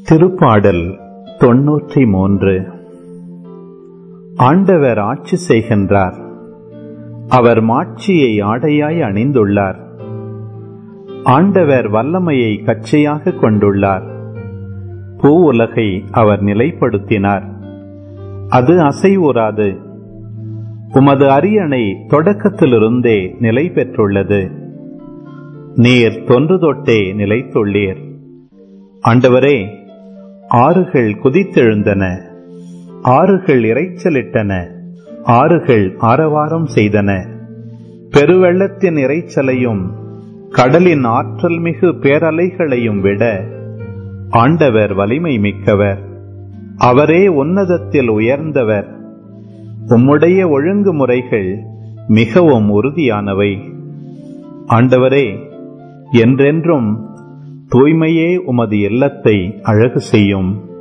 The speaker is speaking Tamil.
திருப்பாடல் தொன்னூற்றி மூன்று ஆண்டவர் ஆட்சி செய்கின்றார் அவர் மாட்சியை ஆடையாய் அணிந்துள்ளார் ஆண்டவர் வல்லமையை கச்சையாக கொண்டுள்ளார் பூ உலகை அவர் நிலைப்படுத்தினார் அது அசைவுறாது உமது அரியணை தொடக்கத்திலிருந்தே நிலை பெற்றுள்ளது நீர் தொன்று தொட்டே நிலைத்துள்ளீர் ஆண்டவரே ஆறுகள் குதித்தெழுந்தன ஆறுகள் இறைச்சலிட்டன ஆறுகள் ஆரவாரம் செய்தன பெருவெள்ளத்தின் இறைச்சலையும் கடலின் ஆற்றல் மிகு பேரலைகளையும் விட ஆண்டவர் வலிமை மிக்கவர் அவரே உன்னதத்தில் உயர்ந்தவர் உம்முடைய ஒழுங்குமுறைகள் மிகவும் உறுதியானவை ஆண்டவரே என்றென்றும் தூய்மையே உமது இல்லத்தை அழகு செய்யும்